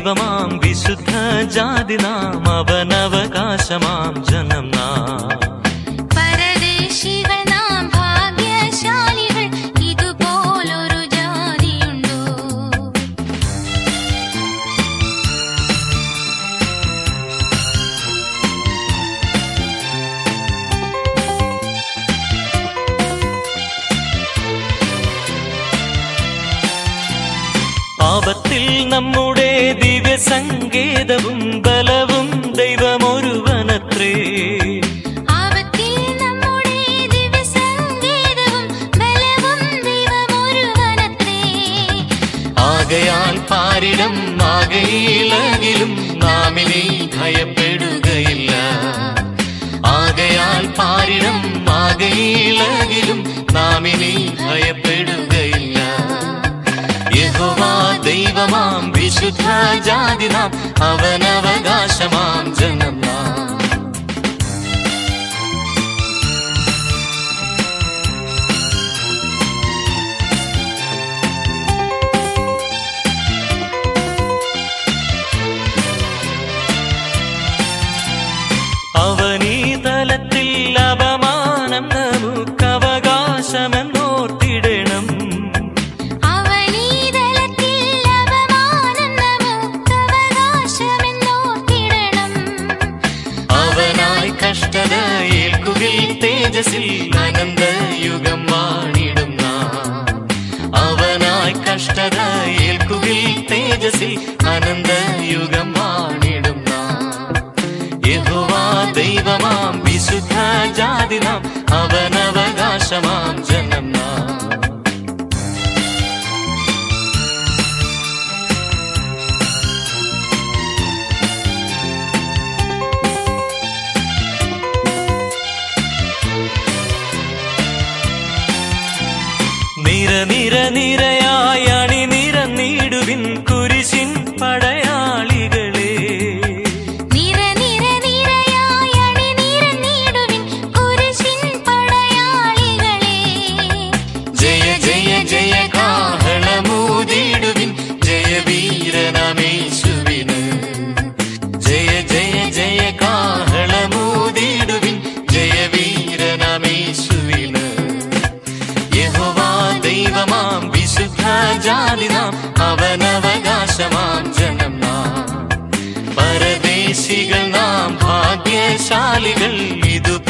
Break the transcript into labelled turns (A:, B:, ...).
A: ദൈവമാം വിശുദ്ധ ജാതി നാം അവനവകാശമാം ജനം നാം
B: പരദേശികൾ നാം ഭാഗ്യശാലികൾ ഇതുപോലൊരു ജാതിയുണ്ടോ
A: ആപത്തിൽ നമ്മുടെ ദിവ്യ സങ്കേതവും ബലവും ദൈവമൊരുവനത്രേ
B: ആപത്തിൽ നമ്മുടെ ദിവ്യസങ്കേതവും ബലവും ദൈവമൊരുവനത്രേ
A: ആകയാൽ പാരിടം ആകയിലകിലും നാമിനെ ഭയപ്പെടുകയില്ല ആകയാൽ പാരിടം ആകയിലകിലും നാമിനെ ഭയപ്പെടുകയില്ല യഹോവാ ദൈവമാം വിശുദ്ധ ജാതി നാം അവനവകാശമാം ജനം നാം അവനീ തലത്തിൽ അപമാനം നമുക്ക് അവകാശമെന്നോർത്തിടണം
B: അവനീതലത്തിൽ അപമാനം നമുക്കവകാശമെന്നോർത്തിടണം
A: അവനായി കഷ്ടത ഏൽക്കുകിൽ തേജസ്സിൽ അനന്തയുഗം വാണിടും നാം. അവനായി കഷ്ടത ഏൽക്കുകിൽ തേജസ്സിൽ അനന്തയുഗം വാണിടും നാം. യഹോവാ ദൈവമാം വിശുദ്ധ ജാതി നാം അവനവകാശമാം ജനം നാം നിര നിര നിരയായി അണി നിരന്നിടുവിൻ കുരിശിൻ പടയാളികളെ
B: നിര നിര നിരയായി അണിനിരന്നിടുവിൻ കുരിശിൻ പടയാളികളെ
A: ജയ ജയ ജയ കാഹളമൂതിടുവിൻ ജയവീരനമേശുവിന് ജയ ജയ ജയ കാഹളമൂതിടുവിൻ ജയവീരനമേശുവിന് യഹോവാ ദൈവമാം വിശുദ്ധ ജാതി നാം അവനവകാശമാം ജനം നാം പരദേശികൾ നാം ഭാഗ്യശാലികൾ ഇതു